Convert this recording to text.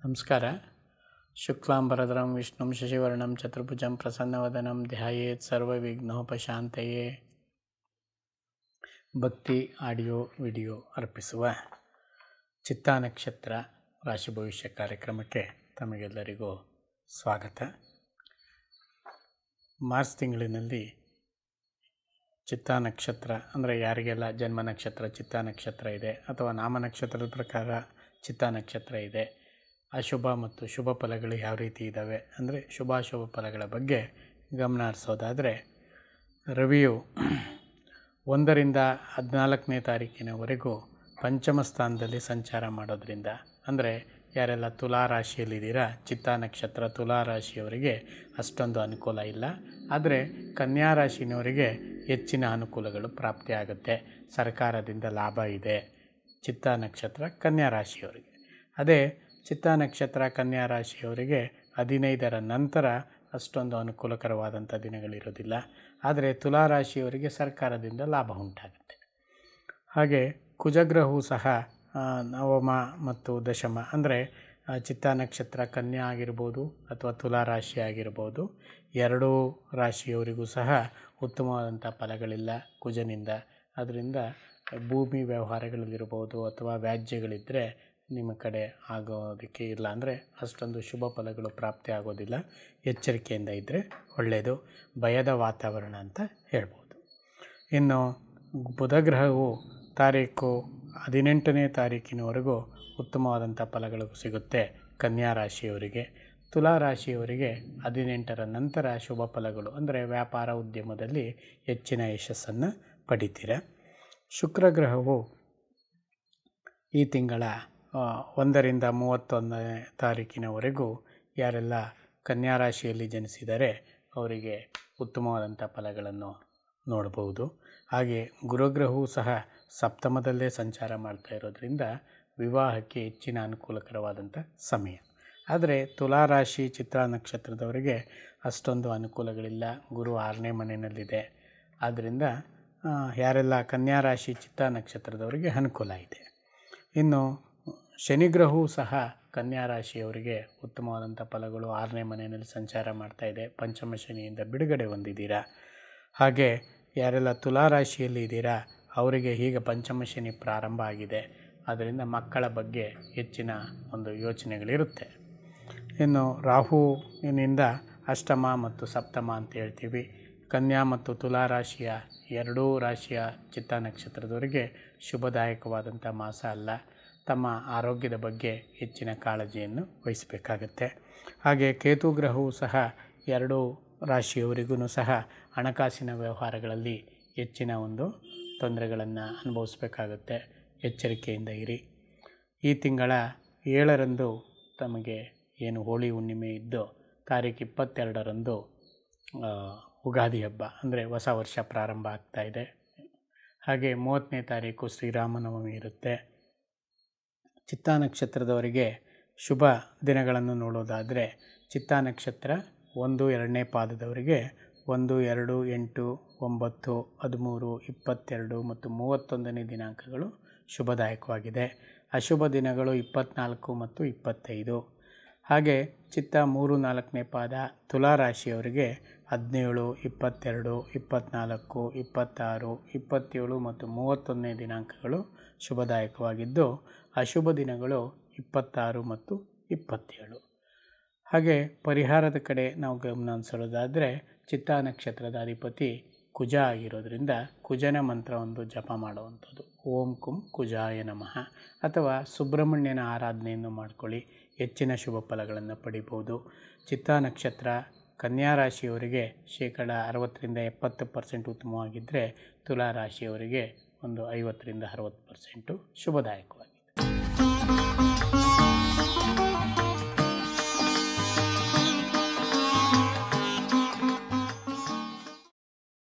ನಮಸ್ಕಾರ ಶುಕ್ಲಾಂಬರಧರಂ ವಿಷ್ಣುಂ ಶಶಿವರ್ಣಂ ಚತುರ್ಭುಜಂ ಪ್ರಸನ್ನವದನಂ ಧ್ಯಾಯೇತ್ ಸರ್ವವಿಘ್ನೋಪಶಾಂತಯೇ ಭಕ್ತಿ audio video ಅರ್ಪಿಸುವ ಚಿತ್ತಾ ನಕ್ಷತ್ರ ರಾಶಿ ಭವಿಷ್ಯ ಕಾರ್ಯಕ್ರಮಕ್ಕೆ ತಮಗೆಲ್ಲರಿಗೂ ಸ್ವಾಗತ ಮಾರ್ಚ್ ತಿಂಗಳಿನಲ್ಲಿ ಚಿತ್ತಾ ನಕ್ಷತ್ರ ಅಂದರೆ ಯಾರಿಗೆಲ್ಲ ಜನ್ಮ ನಕ್ಷತ್ರ ಚಿತ್ತಾ ನಕ್ಷತ್ರ ಇದೆ ಅಥವಾ ನಾಮ ನಕ್ಷತ್ರದ ಪ್ರಕಾರ ಚಿತ್ತಾ ನಕ್ಷತ್ರ ಇದೆ ಅಶುಭ ಮತ್ತು ಶುಭ ಫಲಗಳು ಯಾವ ರೀತಿ ಇದ್ದಾವೆ ಅಂದರೆ ಶುಭಾಶುಭ ಫಲಗಳ ಬಗ್ಗೆ ಗಮನ ಹರಿಸೋದಾದರೆ ರವಿಯು ಒಂದರಿಂದ ಹದಿನಾಲ್ಕನೇ ತಾರೀಕಿನವರೆಗೂ ಪಂಚಮ ಸ್ಥಾನದಲ್ಲಿ ಸಂಚಾರ ಮಾಡೋದ್ರಿಂದ ಅಂದರೆ ಯಾರೆಲ್ಲ ತುಲಾ ರಾಶಿಯಲ್ಲಿದ್ದೀರಾ ಚಿತ್ತಾ ನಕ್ಷತ್ರ ತುಲಾ ರಾಶಿಯವರಿಗೆ ಅಷ್ಟೊಂದು ಅನುಕೂಲ ಇಲ್ಲ ಆದರೆ ಕನ್ಯಾ ರಾಶಿನವರಿಗೆ ಹೆಚ್ಚಿನ ಅನುಕೂಲಗಳು ಪ್ರಾಪ್ತಿಯಾಗುತ್ತೆ ಸರ್ಕಾರದಿಂದ ಲಾಭ ಇದೆ ಚಿತ್ತಾ ನಕ್ಷತ್ರ ಕನ್ಯಾ ರಾಶಿಯವರಿಗೆ ಅದೇ ಚಿತ್ತಾ ನಕ್ಷತ್ರ ಕನ್ಯಾ ರಾಶಿಯವರಿಗೆ ಹದಿನೈದರ ನಂತರ ಅಷ್ಟೊಂದು ಅನುಕೂಲಕರವಾದಂಥ ದಿನಗಳಿರೋದಿಲ್ಲ ಆದರೆ ತುಲಾ ರಾಶಿಯವರಿಗೆ ಸರ್ಕಾರದಿಂದ ಲಾಭ ಉಂಟಾಗುತ್ತೆ ಹಾಗೆ ಕುಜಗ್ರಹವು ಸಹ ಆ, ನವಮ ಮತ್ತು ದಶಮ ಅಂದರೆ ಆ, ಚಿತ್ತಾ ನಕ್ಷತ್ರ ಕನ್ಯಾ ಆಗಿರ್ಬೋದು ಅಥವಾ ತುಲಾ ರಾಶಿ ಆಗಿರ್ಬೋದು ಎರಡೂ ರಾಶಿಯವರಿಗೂ ಸಹ ಉತ್ತಮವಾದಂಥ ಫಲಗಳಿಲ್ಲ ಕುಜನಿಂದ ಅದರಿಂದ ಭೂಮಿ ವ್ಯವಹಾರಗಳಲ್ಲಿರ್ಬೋದು ಅಥವಾ ವ್ಯಾಜ್ಯಗಳಿದ್ದರೆ ನಿಮ್ಮ ಕಡೆ ಆಗೋದಕ್ಕೆ ಇಲ್ಲ ಅಂದರೆ ಅಷ್ಟೊಂದು ಶುಭ ಫಲಗಳು ಪ್ರಾಪ್ತಿ ಆಗೋದಿಲ್ಲ ಎಚ್ಚರಿಕೆಯಿಂದ ಇದ್ದರೆ ಒಳ್ಳೆಯದು ಭಯದ ವಾತಾವರಣ ಅಂತ ಹೇಳ್ಬೋದು ಇನ್ನು ಬುಧಗ್ರಹವು ತಾರೀಕು ಹದಿನೆಂಟನೇ ತಾರೀಕಿನವರೆಗೂ ಉತ್ತಮವಾದಂಥ ಫಲಗಳು ಸಿಗುತ್ತೆ ಕನ್ಯಾ ರಾಶಿಯವರಿಗೆ ತುಲಾ ರಾಶಿಯವರಿಗೆ ಹದಿನೆಂಟರ ನಂತರ ಶುಭ ಫಲಗಳು ಅಂದರೆ ವ್ಯಾಪಾರ ಉದ್ಯಮದಲ್ಲಿ ಹೆಚ್ಚಿನ ಯಶಸ್ಸನ್ನು ಪಡಿತೀರ ಶುಕ್ರ ಗ್ರಹವು ಈ ತಿಂಗಳ ಆ, ಒಂದರಿಂದ ಮೂವತ್ತೊಂದನೇ ತಾರೀಕಿನವರೆಗೂ ಯಾರೆಲ್ಲ ಕನ್ಯಾ ರಾಶಿಯಲ್ಲಿ ಜನಿಸಿದರೆ ಅವರಿಗೆ ಉತ್ತಮವಾದಂಥ ಫಲಗಳನ್ನು ನೋಡಬಹುದು ಹಾಗೆ ಗುರುಗ್ರಹವು ಸಹ ಸಪ್ತಮದಲ್ಲೇ ಸಂಚಾರ ಮಾಡ್ತಾ ಇರೋದ್ರಿಂದ ವಿವಾಹಕ್ಕೆ ಹೆಚ್ಚಿನ ಅನುಕೂಲಕರವಾದಂಥ ಸಮಯ ಆದರೆ ತುಲಾ ರಾಶಿ ಚಿತ್ರಾ ನಕ್ಷತ್ರದವರಿಗೆ ಅಷ್ಟೊಂದು ಅನುಕೂಲಗಳಿಲ್ಲ ಗುರು ಆರನೇ ಮನೆಯಲ್ಲಿದೆ ಆದ್ದರಿಂದ ಆ, ಯಾರೆಲ್ಲ ಕನ್ಯಾ ರಾಶಿ ಚಿತ್ತಾ ನಕ್ಷತ್ರದವರಿಗೆ ಅನುಕೂಲ ಇದೆ ಇನ್ನು ಶನಿಗ್ರಹವು ಸಹ ಕನ್ಯಾ ರಾಶಿಯವರಿಗೆ ಉತ್ತಮವಾದಂಥ ಫಲಗಳು ಆರನೇ ಮನೆಯಲ್ಲಿ ಸಂಚಾರ ಮಾಡ್ತಾ ಇದೆ ಪಂಚಮ ಶನಿಯಿಂದ ಬಿಡುಗಡೆ ಹೊಂದಿದ್ದೀರಾ ಹಾಗೆ ಯಾರೆಲ್ಲ ತುಲಾ ರಾಶಿಯಲ್ಲಿ ಇದ್ದೀರಾ ಅವರಿಗೆ ಈಗ ಪಂಚಮ ಶನಿ ಪ್ರಾರಂಭ ಆಗಿದೆ ಅದರಿಂದ ಮಕ್ಕಳ ಬಗ್ಗೆ ಹೆಚ್ಚಿನ ಒಂದು ಯೋಚನೆಗಳಿರುತ್ತೆ ಇನ್ನು ರಾಹುವಿನಿಂದ ಅಷ್ಟಮ ಮತ್ತು ಸಪ್ತಮ ಅಂತ ಹೇಳ್ತೀವಿ ಕನ್ಯಾ ಮತ್ತು ತುಲಾ ರಾಶಿಯ ಎರಡೂ ರಾಶಿಯ ಚಿತ್ತಾ ನಕ್ಷತ್ರದವರಿಗೆ ಶುಭದಾಯಕವಾದಂಥ ಮಾಸ ಅಲ್ಲ ತಮ್ಮ ಆರೋಗ್ಯದ ಬಗ್ಗೆ ಹೆಚ್ಚಿನ ಕಾಳಜಿಯನ್ನು ವಹಿಸಬೇಕಾಗತ್ತೆ ಹಾಗೆ ಕೇತು ಗ್ರಹವು ಸಹ ಎರಡೂ ರಾಶಿಯವರಿಗೂ ಸಹ ಹಣಕಾಸಿನ ವ್ಯವಹಾರಗಳಲ್ಲಿ ಹೆಚ್ಚಿನ ಒಂದು ತೊಂದರೆಗಳನ್ನು ಅನುಭವಿಸ್ಬೇಕಾಗುತ್ತೆ ಎಚ್ಚರಿಕೆಯಿಂದ ಇರಿ ಈ ತಿಂಗಳ ಏಳರಂದು ತಮಗೆ ಏನು ಹೋಳಿ ಹುಣ್ಣಿಮೆ ಇದ್ದು ತಾರೀಕು ಇಪ್ಪತ್ತೆರಡರಂದು ಆ, ಉಗಾದಿ ಹಬ್ಬ ಅಂದರೆ ಹೊಸ ವರ್ಷ ಪ್ರಾರಂಭ ಆಗ್ತಾ ಇದೆ ಹಾಗೆ ಮೂವತ್ತನೇ ತಾರೀಕು ಶ್ರೀರಾಮನವಮಿ ಇರುತ್ತೆ ಚಿತ್ತಾ ನಕ್ಷತ್ರದವರಿಗೆ ಶುಭ ದಿನಗಳನ್ನು ನೋಡೋದಾದರೆ ಚಿತ್ತಾ ನಕ್ಷತ್ರ ಒಂದು ಎರಡನೇ ಪಾದದವರಿಗೆ ಒಂದು ಎರಡು ಎಂಟು ಒಂಬತ್ತು ಹದಿಮೂರು ಇಪ್ಪತ್ತೆರಡು ಮತ್ತು ಮೂವತ್ತೊಂದನೇ ದಿನಾಂಕಗಳು ಶುಭದಾಯಕವಾಗಿದೆ ಅಶುಭ ದಿನಗಳು ಇಪ್ಪತ್ತ್ನಾಲ್ಕು ಮತ್ತು ಇಪ್ಪತ್ತೈದು ಹಾಗೆ ಚಿತ್ತ ಮೂರು ನಾಲ್ಕನೇ ಪಾದ ತುಲಾ ರಾಶಿಯವರಿಗೆ ಹದಿನೇಳು ಇಪ್ಪತ್ತೆರಡು ಇಪ್ಪತ್ತ್ನಾಲ್ಕು ಇಪ್ಪತ್ತಾರು ಇಪ್ಪತ್ತೇಳು ಮತ್ತು ಮೂವತ್ತೊಂದನೇ ದಿನಾಂಕಗಳು ಶುಭದಾಯಕವಾಗಿದ್ದು ಅಶುಭ ದಿನಗಳು ಇಪ್ಪತ್ತಾರು ಮತ್ತು ಇಪ್ಪತ್ತೇಳು ಹಾಗೆ ಪರಿಹಾರದ ಕಡೆ ನಾವು ಗಮನ ಹರಿಸೋದಾದರೆ ಚಿತ್ತಾ ನಕ್ಷತ್ರದ ಅಧಿಪತಿ ಕುಜ ಆಗಿರೋದ್ರಿಂದ ಕುಜನ ಮಂತ್ರ ಒಂದು ಜಪ ಮಾಡುವಂಥದ್ದು ಓಂ ಕುಂ ಕುಜಾಯ ನಮಃ ಅಥವಾ ಸುಬ್ರಹ್ಮಣ್ಯನ ಆರಾಧನೆಯನ್ನು ಮಾಡಿಕೊಳ್ಳಿ ಹೆಚ್ಚಿನ ಶುಭ ಫಲಗಳನ್ನು ಪಡಿಬೋದು ಚಿತ್ತಾ ನಕ್ಷತ್ರ ಕನ್ಯಾ ರಾಶಿಯವರಿಗೆ ಶೇಕಡ ಅರವತ್ತರಿಂದ ಎಪ್ಪತ್ತು ಪರ್ಸೆಂಟ್ ಉತ್ತಮವಾಗಿದ್ದರೆ ತುಲಾ ರಾಶಿಯವರಿಗೆ ಒಂದು ಐವತ್ತರಿಂದ ಅರವತ್ತು ಪರ್ಸೆಂಟು ಶುಭದಾಯಕವಾಗಿದೆ